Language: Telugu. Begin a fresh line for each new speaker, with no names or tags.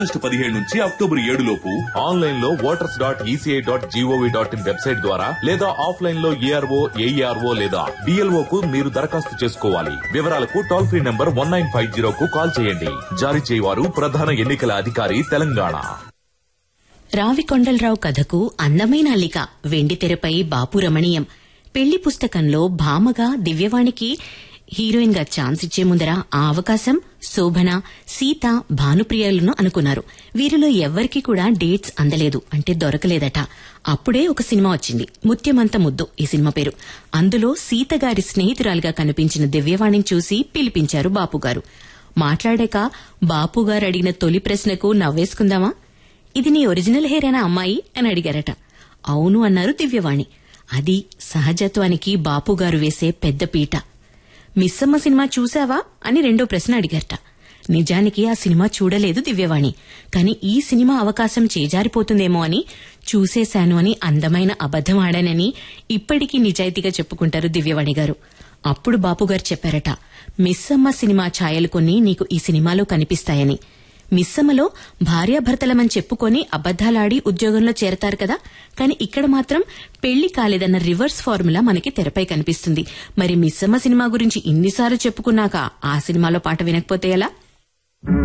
ఆగస్టు పదిహేడు నుంచి అక్టోబర్ ఏడు లోపు ఆన్లైన్ లో voters dot ECI dot GOV dot in website ద్వారా లేదా ఆఫ్లైన్ లో ఏఆర్ఓ ఏఈఆర్ఓ లేదా బిఎల్ఓ కు మీరు దరఖాస్తు చేసుకోవాలి వివరాలకు toll free number one nine five zero కు కాల్ చేయండి జారీ చేయవారు ప్రధాన ఎన్నికల అధికారి తెలంగాణ
రావికొండలరావు కథకు అందమైన అల్లిక వెండి తెరపై బాపు రమణీయం పెళ్లి పుస్తకంలో భామగా దివ్యవాణికి హీరోయిన్ గా ఛాన్స్ ఇచ్చే ముందర ఆ అవకాశం శోభన సీత భానుప్రియలను అనుకున్నారు వీరిలో ఎవ్వరికీ కూడా డేట్స్ అందలేదు అంటే దొరకలేదట అప్పుడే ఒక సినిమా వచ్చింది ముత్యమంత ముద్దు ఈ సినిమా పేరు అందులో సీత గారి స్నేహితురాలిగా కనిపించిన దివ్యవాణిని చూసి పిలిపించారు బాపుగారు మాట్లాడాక బాపుగారు అడిగిన తొలి ప్రశ్నకు నవ్వేసుకుందామా ఇది నీ ఒరిజినల్ హెయిరేనా అమ్మాయి అని అడిగారట అవును అన్నారు దివ్యవాణి అది సహజత్వానికి బాపుగారు వేసే పెద్ద పీట మిస్సమ్మ సినిమా చూసావా అని రెండో ప్రశ్న అడిగారట నిజానికి ఆ సినిమా చూడలేదు దివ్యవాణి కాని ఈ సినిమా అవకాశం చేజారిపోతుందేమో అని చూసేశాను అని అందమైన అబద్దం ఆడానని ఇప్పటికీ నిజాయితీగా చెప్పుకుంటారు దివ్యవాణి గారు అప్పుడు బాపుగారు చెప్పారట మిస్సమ్మ సినిమా ఛాయలు కొన్ని నీకు ఈ సినిమాలో కనిపిస్తాయని మిస్సమ్మలో భార్యాభర్తలమని చెప్పుకొని అబద్దాలాడి ఉద్యోగంలో చేరతారు కదా కానీ ఇక్కడ మాత్రం పెళ్లి కాలేదన్న రివర్స్ ఫార్ములా మనకి తెరపై కనిపిస్తుంది మరి మిస్సమ్మ సినిమా గురించి ఇన్నిసార్లు చెప్పుకున్నాక ఆ సినిమాలో పాట వినకపోతే ఎలా